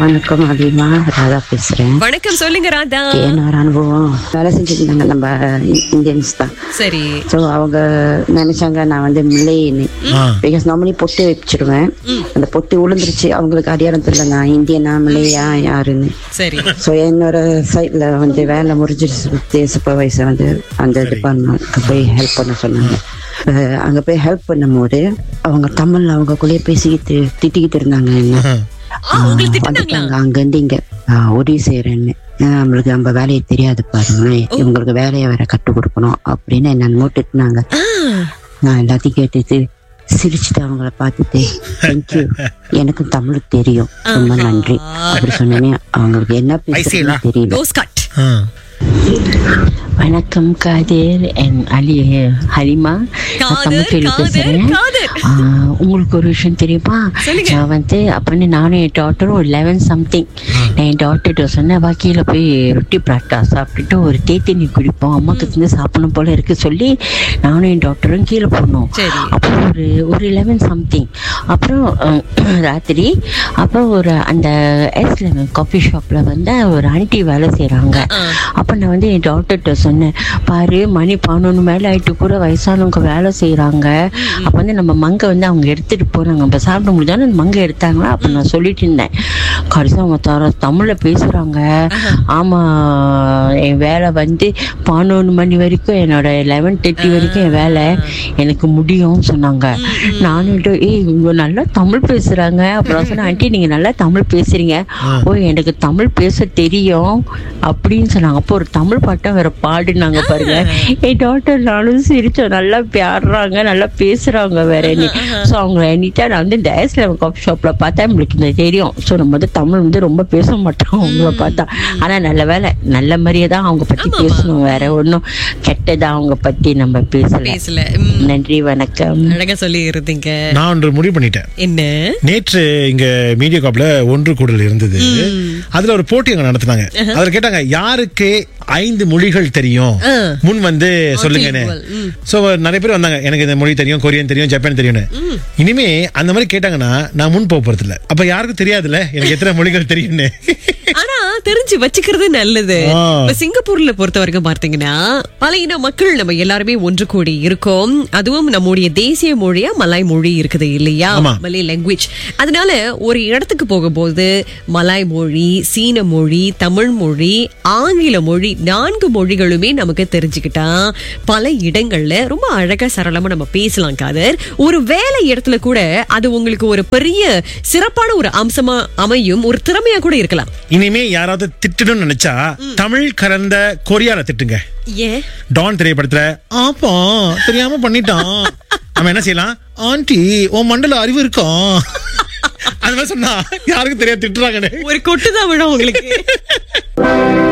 வணக்கம் அதிகமா ராதா பேசுறேன் வணக்கம் சொல்லுங்க ராதா ஏனார் அனுபவம் வேலை செஞ்சுட்டு இருந்தாங்க நம்ம இந்தியன்ஸ் தான் சரி ஸோ அவங்க நினைச்சாங்க நான் வந்து மில்லைன்னு பிகாஸ் நார்மலி பொட்டு வச்சிருவேன் அந்த பொட்டு விழுந்துருச்சு அவங்களுக்கு அடையாளம் தெரியல நான் இந்தியனா மில்லையா யாருன்னு சரி ஸோ என்னோட சைட்ல வந்து வேலை முடிஞ்சிருச்சு சூப்பர்வைசர் வந்து அந்த டிபார்ட்மெண்ட்க்கு போய் ஹெல்ப் பண்ண சொன்னாங்க அஹ் அங்க போய் ஹெல்ப் பண்ணும்போது அவங்க தமிழ்ல அவங்கக்குள்ளேயே பேசிக்கிட்டு திட்டிக்கிட்டு இருந்தாங்க என்ன ஆ, உங்களை திட்டுனாங்களா வந்துட்டாங்க அங்கிருந்து இங்க ஆஹ், உதவி செய்யறேன்னு ஆஹ், நம்மளுக்கு நம்ம வேலையை தெரியாது பாருங்களேன் இவங்களுக்கு வேலையை வேற கற்றுக் கொடுக்கணும் அப்படின்னு என்ன திட்டினாங்க நான் எல்லாத்தையும் கேட்டுட்டு சிரிச்சுட்டு அவங்கள பார்த்துட்டு தேங்க்யூ எனக்கு தமிழ் தெரியும் ரொம்ப நன்றி அப்படி சொன்னேனே அவங்களுக்கு என்ன பேசுறதுன்னு தெரியல நோஸ் கட் ஆ. வணக்கம் காதர் அண்ட் அலி ஹலிமா நான் காதர், தமிழ் கேள்வி காதர், பேசுறேன் காதர். ஆ, உங்களுக்கு ஒரு விஷயம் தெரியுமா சொல்லுங்க. நான் வந்து அப்பன்னு நானும் என் டாட்டரும் லெவன் சம்திங் நான் என் டாக்டர்கிட்ட சொன்னேன் வா கீழே போய் ரொட்டி பராட்டா சாப்பிட்டுட்டு ஒரு தேத்தண்ணி குடிப்போம் அம்மாக்கு இருந்து சாப்பிடணும் போல இருக்கு சொல்லி நானும் என் டாக்டரும் கீழே போனோம் சரி. அப்புறம் ஒரு ஒரு லெவன் சம்திங் அப்புறம் அஹ், ராத்திரி அப்புறம் ஒரு அந்த எஸ் லெவன் காஃபி ஷாப்ல வந்து ஒரு ஆண்டி வேலை செய்றாங்க அப்ப நான் வந்து என் டாக்டர்கிட்ட சொன்னேன் பாரு மணி பதினொன்று மேல ஆயிட்டு கூட வயசானவங்க வேலை செய்றாங்க அப்ப வந்து நம்ம மங்கை வந்து அவங்க எடுத்துட்டு போறாங்க நம்ம சாப்பிட முடிஞ்சாலும் அந்த மங்கை எடுத்தாங்களா அப்ப நான் சொல்லிட்டு இருந்தேன் கடைசி அவங்க தர தமிழ்ல பேசுறாங்க ஆமா என் வேலை வந்து பதினொன்று மணி வரைக்கும் என்னோட லெவன் தேர்ட்டி வரைக்கும் என் வேலை எனக்கு முடியும்னு சொன்னாங்க நானும் ஏய் இவங்க நல்லா தமிழ் பேசுறாங்க அப்புறம் சொன்னேன் ஆண்டி நீங்க நல்லா தமிழ் பேசுறீங்க ஓ எனக்கு தமிழ் பேச தெரியும் அப்படின்னு சொன்னாங்க அப்போ ஒரு தமிழ் பாட்டம் வேற பாடுனாங்க பாருங்க என் டாக்டர் நானும் சிரிச்சோம் நல்லா பாடுறாங்க நல்லா பேசுறாங்க வேற நீ ஸோ அவங்க என்கிட்ட நான் வந்து டேஸ்ல காஃபி ஷாப்ல பார்த்தா நம்மளுக்கு இந்த தெரியும் ஸோ நம்ம வந்து தமிழ் வந்து ரொம்ப பேச மாட்டோம் அவங்கள பார்த்தா ஆனா நல்ல வேலை நல்ல மாதிரியே தான் அவங்க பத்தி பேசணும் வேற ஒன்றும் கெட்டதா அவங்க பத்தி நம்ம பேசல பேசல ம், நன்றி வணக்கம் அழகா சொல்லி இருந்தீங்க நான் ஒன்று முடிவு பண்ணிட்டேன் என்ன நேற்று இங்க மீடியா காப்ல ஒன்று கூடல் இருந்தது அதுல ஒரு போட்டி அங்க நடத்துனாங்க அதுல கேட்டாங்க யாருக்கு ஐந்து மொழிகள் தெரியும் ஆ. முன் வந்து சொல்லுங்கன்னு equal. ம். சோ நிறைய பேர் வந்தாங்க எனக்கு இந்த மொழி தெரியும் கொரியன் தெரியும் ஜப்பான் தெரியும்னு இனிமே அந்த மாதிரி கேட்டாங்கன்னா நான் முன் போக போறது இல்ல அப்ப யாருக்கும் தெரியாதுல்ல எனக்கு எத்தனை மொழிகள் தெரியும்னு ஆனா தெரிஞ்சு வச்சுக்கிறது நல்லது ஆ. இப்ப சிங்கப்பூர்ல பொறுத்த வரைக்கும் பார்த்தீங்கன்னா பல இன மக்கள் நம்ம எல்லாருமே ஒன்று கூடி இருக்கோம் அதுவும் நம்முடைய தேசிய மொழியா மலாய் மொழி இருக்குது இல்லையா ஆமா. மலை லாங்குவேஜ் அதனால ஒரு இடத்துக்கு போகும்போது மலாய் மொழி சீன மொழி தமிழ் மொழி ஆங்கில மொழி நான்கு மொழிகளுமே நமக்கு தெரிஞ்சுக்கிட்டா பல இடங்கள்ல ரொம்ப அழகா சரளமா நம்ம பேசலாம் காதர் ஒரு வேலை இடத்துல கூட அது உங்களுக்கு ஒரு பெரிய சிறப்பான ஒரு அம்சமா அமையும் ஒரு திறமையா கூட இருக்கலாம் இனிமே யாராவது திட்டணும்னு நினைச்சா தமிழ் கலந்த கொரியால திட்டுங்க ஏன் டான் திரைப்படத்துல ஆப்பா தெரியாம பண்ணிட்டான் நம்ம என்ன செய்யலாம் ஆண்டி உன் மண்டல அறிவு இருக்கும் அது மாதிரி சொன்னா யாருக்கும் தெரியாது திட்டுறாங்கன்னு ஒரு கொட்டுதான் விடும் உங்களுக்கு